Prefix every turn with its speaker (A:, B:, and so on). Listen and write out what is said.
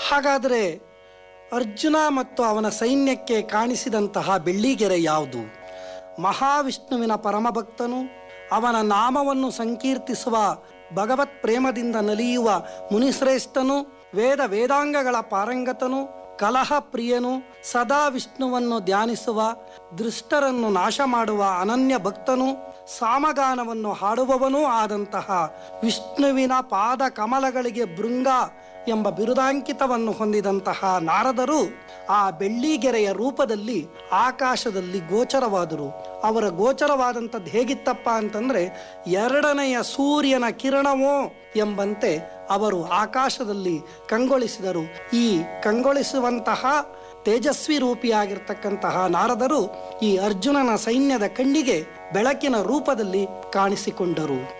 A: ಹಾಗಾದರೆ ಅರ್ಜುನ ಮತ್ತು ಅವನ ಸೈನ್ಯಕ್ಕೆ ಕಾಣಿಸಿದಂತಹ ಬೆಳ್ಳಿಗೆರೆ ಯಾವುದು ಮಹಾವಿಷ್ಣುವಿನ ಪರಮಭಕ್ತನು ಅವನ ನಾಮವನ್ನು ಸಂಕೀರ್ತಿಸುವ ಭಗವತ್ ಪ್ರೇಮದಿಂದ ನಲಿಯುವ ಮುನಿಶ್ರೇಷ್ಠನು ವೇದ ವೇದಾಂಗಗಳ ಪಾರಂಗತನು ಕಲಹ ಪ್ರಿಯನು ಸದಾ ವಿಷ್ಣುವನ್ನು ಧ್ಯಾನಿಸುವ ದೃಷ್ಟರನ್ನು ನಾಶ ಮಾಡುವ ಅನನ್ಯ ಭಕ್ತನು ಸಾಮಗಾನವನ್ನು ಹಾಡುವವನೂ ಆದಂತಹ ವಿಷ್ಣುವಿನ ಪಾದ ಕಮಲಗಳಿಗೆ ಭೃಂಗ ಎಂಬ ಬಿರುದಾಂಕಿತವನ್ನು ಹೊಂದಿದಂತಹ ನಾರದರು ಆ ಬೆಳ್ಳಿಗೆರೆಯ ರೂಪದಲ್ಲಿ ಆಕಾಶದಲ್ಲಿ ಗೋಚರವಾದರು ಅವರ ಗೋಚರವಾದಂಥದ್ದು ಹೇಗಿತ್ತಪ್ಪ ಅಂತಂದ್ರೆ ಎರಡನೆಯ ಸೂರ್ಯನ ಕಿರಣವೋ ಎಂಬಂತೆ ಅವರು ಆಕಾಶದಲ್ಲಿ ಕಂಗೊಳಿಸಿದರು ಈ ಕಂಗೊಳಿಸುವಂತಹ ತೇಜಸ್ವಿ ರೂಪಿಯಾಗಿರ್ತಕ್ಕಂತಹ ನಾರದರು ಈ ಅರ್ಜುನನ ಸೈನ್ಯದ ಕಣ್ಣಿಗೆ ಬೆಳಕಿನ ರೂಪದಲ್ಲಿ ಕಾಣಿಸಿಕೊಂಡರು